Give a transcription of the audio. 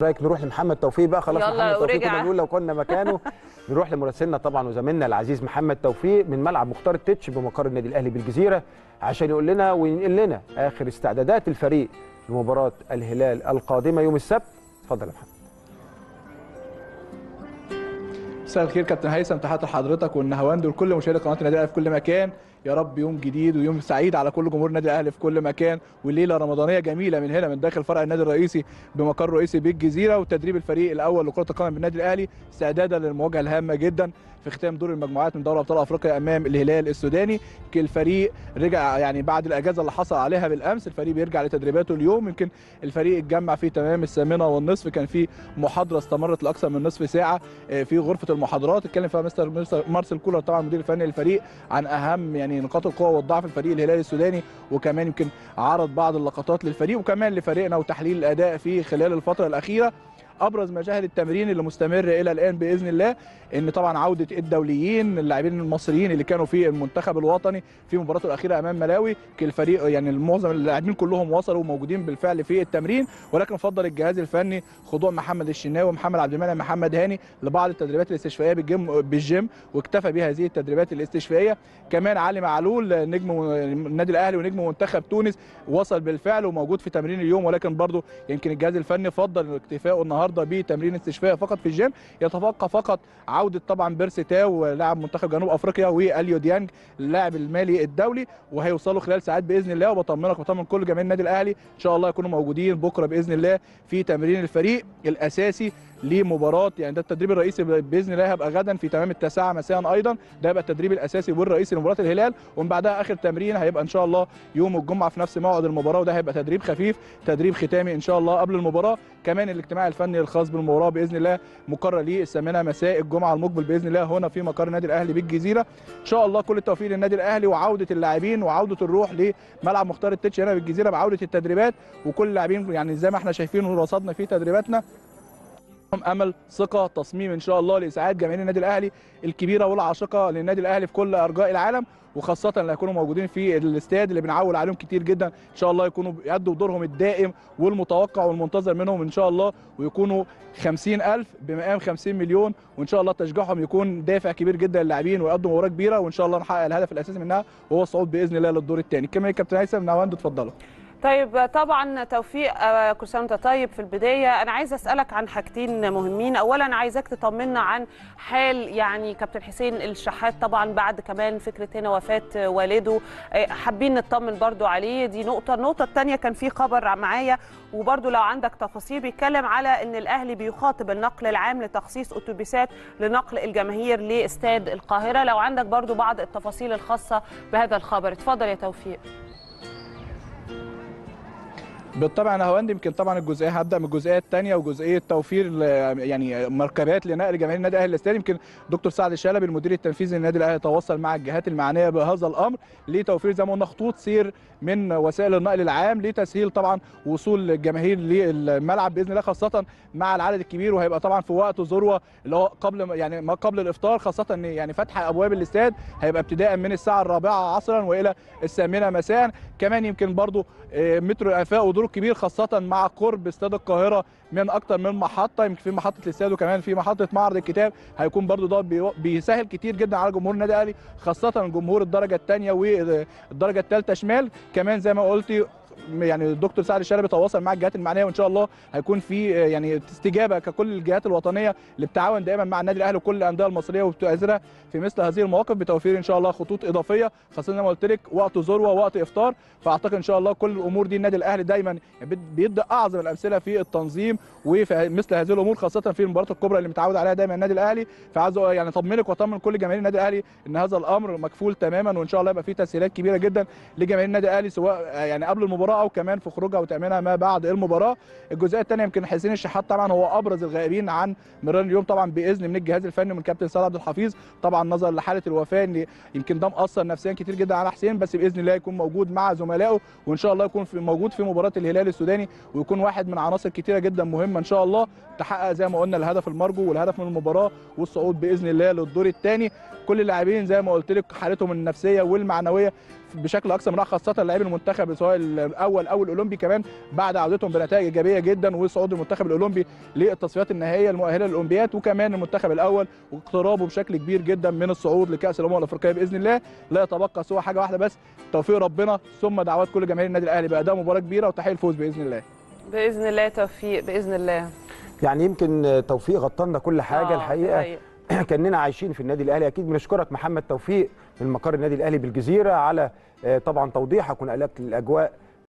رايك نروح لمحمد توفيق بقى خلاص يلا محمد توفيق ورجع. كنا نقول لو كنا مكانه نروح لمراسلنا طبعا وزميلنا العزيز محمد توفيق من ملعب مختار التتش بمقر النادي الاهلي بالجزيره عشان يقول لنا وينقل لنا اخر استعدادات الفريق لمباراه الهلال القادمه يوم السبت اتفضل يا محمد مساء الخير كابتن هيثم تحياتي لحضرتك والنهواند ولكل مشاهدي قناه النادي الاهلي في كل مكان يا رب يوم جديد ويوم سعيد على كل جمهور النادي الاهلي في كل مكان والليله رمضانيه جميله من هنا من داخل فرع النادي الرئيسي بمقر رئيسي بالجزيره وتدريب الفريق الاول لكره القدم بالنادي الاهلي استعدادا للمواجهه الهامه جدا في ختام دور المجموعات من دوري ابطال افريقيا امام الهلال السوداني يمكن الفريق رجع يعني بعد الاجازه اللي حصل عليها بالامس الفريق بيرجع لتدريباته اليوم يمكن الفريق اتجمع في تمام الثامنه والنصف كان في محاضره استمرت لاكثر من نصف ساعه آه، في غرفه المحاضرات اتكلم فيها مستر مستر مارسيل كولر طبعا المدير الفني للفريق عن اهم يعني نقاط القوه والضعف الفريق الهلالي السوداني وكمان يمكن عرض بعض اللقطات للفريق وكمان لفريقنا وتحليل الاداء في خلال الفتره الاخيره ابرز مشاهد التمرين اللي مستمر الى الان باذن الله ان طبعا عوده الدوليين اللاعبين المصريين اللي كانوا في المنتخب الوطني في مباراته الاخيره امام ملاوي كل الفريق يعني معظم اللاعبين كلهم وصلوا وموجودين بالفعل في التمرين ولكن فضل الجهاز الفني خضوع محمد الشناوي ومحمد عبد المنعم محمد هاني لبعض التدريبات الاستشفائيه بالجيم بالجيم واكتفى بهذه التدريبات الاستشفائيه كمان علي معلول نجم النادي الاهلي ونجم منتخب تونس وصل بالفعل وموجود في تمرين اليوم ولكن برضه يمكن الجهاز الفني فضل اكتفائه النهارده بتمرين استشفائي فقط في الجيم يتبقى فقط عوده طبعا بيرسي تاو لاعب منتخب جنوب افريقيا واليو ديانج اللاعب المالي الدولي وهيوصلوا خلال ساعات باذن الله وبطمنك وبطمن كل جماهير النادي الاهلي ان شاء الله يكونوا موجودين بكره باذن الله في تمرين الفريق الاساسي لمباراه يعني ده التدريب الرئيسي باذن الله هيبقى غدا في تمام التاسعه مساء ايضا ده هيبقى التدريب الاساسي والرئيسي لمباراه الهلال ومن بعدها اخر تمرين هيبقى ان شاء الله يوم الجمعه في نفس موعد المباراه وده هيبقى تدريب خفيف تدريب ختامي ان شاء الله قبل المباراه كمان الاجتماع الفني الخاص بالمباراه باذن الله مقرر ليه الثامنه مساء الجمعه المقبل باذن الله هنا في مقر النادي الاهلي بالجزيره ان شاء الله كل التوفيق للنادي الاهلي وعوده اللاعبين وعوده الروح لملعب مختار التتش هنا بالجزيره بعوده التدريبات وكل اللاعبين يعني زي ما احنا شايفين ورصدنا في تدريباتنا لهم امل ثقه تصميم ان شاء الله لاسعاد جماهير النادي الاهلي الكبيره والعاشقه للنادي الاهلي في كل ارجاء العالم وخاصة اللي هيكونوا موجودين في الاستاد اللي بنعول عليهم كتير جدا ان شاء الله يكونوا بيأدوا دورهم الدائم والمتوقع والمنتظر منهم ان شاء الله ويكونوا 50000 بمقام 50 مليون وان شاء الله تشجيعهم يكون دافع كبير جدا للاعبين ويقدموا مباراه كبيره وان شاء الله نحقق الهدف الاساسي منها وهو الصعود باذن الله للدور الثاني كمان كابتن هيثم نواند اتفضلوا طيب طبعا توفيق آه، كل سنه وانت طيب في البدايه انا عايزه اسالك عن حاجتين مهمين اولا عايزاك تطمنا عن حال يعني كابتن حسين الشحات طبعا بعد كمان فكره هنا وفاه والده آه، حابين نطمن برضو عليه دي نقطه النقطه الثانيه كان في خبر معايا وبرضو لو عندك تفاصيل بيتكلم على ان الاهلي بيخاطب النقل العام لتخصيص اتوبيسات لنقل الجماهير لاستاد القاهره لو عندك برضو بعض التفاصيل الخاصه بهذا الخبر اتفضل يا توفيق بالطبع انا هوند يمكن طبعا الجزئيه هبدا من الجزئيه الثانيه وجزئيه توفير ل- يعني مركبات لنقل جماهير النادي الاهلي الاستاد يمكن دكتور سعد الشلبي المدير التنفيذي للنادي الاهلي تواصل مع الجهات المعنيه بهذا الامر لتوفير زي ما قلنا خطوط سير من وسائل النقل العام لتسهيل طبعا وصول الجماهير للملعب باذن الله خاصه مع العدد الكبير وهيبقى طبعا في وقت ذروه اللي هو قبل يعني ما قبل الافطار خاصه ان يعني فتح ابواب الاستاد هيبقى ابتداء من الساعه الرابعه عصرا والى الثامنه مساء كمان يمكن برضو آه، مترو الانفاق ودوره كبير خاصه مع قرب استاد القاهره من اكتر من محطه يمكن في محطه الاستاد وكمان في محطه معرض الكتاب هيكون برضو ده بي- بيسهل كتير جدا على جمهور النادي الاهلي خاصه جمهور الدرجه الثانيه والدرجه الثالثه شمال كمان زي ما قلتي يعني الدكتور سعد الشلبي تواصل مع الجهات المعنيه وان شاء الله هيكون في آه، يعني استجابه ككل الجهات الوطنيه اللي بتتعاون دائما مع النادي الاهلي وكل الانديه المصريه وبتؤازرها في مثل هذه المواقف بتوفير ان شاء الله خطوط اضافيه خاصه زي ما قلت لك وقت ذروه وقت افطار فاعتقد ان شاء الله كل الامور دي النادي الاهلي دايما بي- بيدي اعظم الامثله في التنظيم وفي مثل هذه الامور خاصه في المباريات الكبرى اللي متعود عليها دايما النادي الاهلي فعايز أ- يعني اطمنك واطمن كل جماهير النادي الاهلي ان هذا الامر مكفول تماما وان شاء الله يبقى فيه تسهيلات كبيره جدا لجماهير النادي الاهلي سواء آه، يعني قبل المباراه او كمان في خروجها وتامينها ما بعد المباراه الجزئيه الثانيه يمكن حسين الشحات طبعا هو ابرز الغائبين عن مران اليوم طبعا باذن من الجهاز الفني ومن كابتن سيد عبد الحفيظ طبعا نظرا لحاله الوفاه ان يمكن ده مأثر نفسيا كتير جدا على حسين بس باذن الله يكون موجود مع زملائه وان شاء الله يكون في موجود في مباراه الهلال السوداني ويكون واحد من عناصر كتيره جدا مهمه ان شاء الله تحقق زي ما قلنا الهدف المرجو والهدف من المباراه والصعود باذن الله للدور الثاني كل اللاعبين زي ما قلت لك حالتهم النفسيه والمعنويه بشكل اكثر من رائع خاصه لاعبي المنتخب سواء الاول او الاولمبي كمان بعد عودتهم بنتائج ايجابيه جدا وصعود المنتخب الاولمبي للتصفيات النهائيه المؤهله للاولمبياد وكمان المنتخب الاول واقترابه بشكل كبير جدا من الصعود لكاس الامم الافريقيه باذن الله لا يتبقى سوى حاجه واحده بس توفيق ربنا ثم دعوات كل جماهير النادي الاهلي باداء مباراه كبيره وتحقيق الفوز باذن الله باذن الله توفيق باذن الله يعني يمكن توفيق غطلنا كل حاجه آه، الحقيقه حقيقة. كاننا عايشين في النادي الاهلي اكيد بنشكرك محمد توفيق من مقر النادي الاهلي بالجزيره على آه، طبعا توضيحك ونقلك الاجواء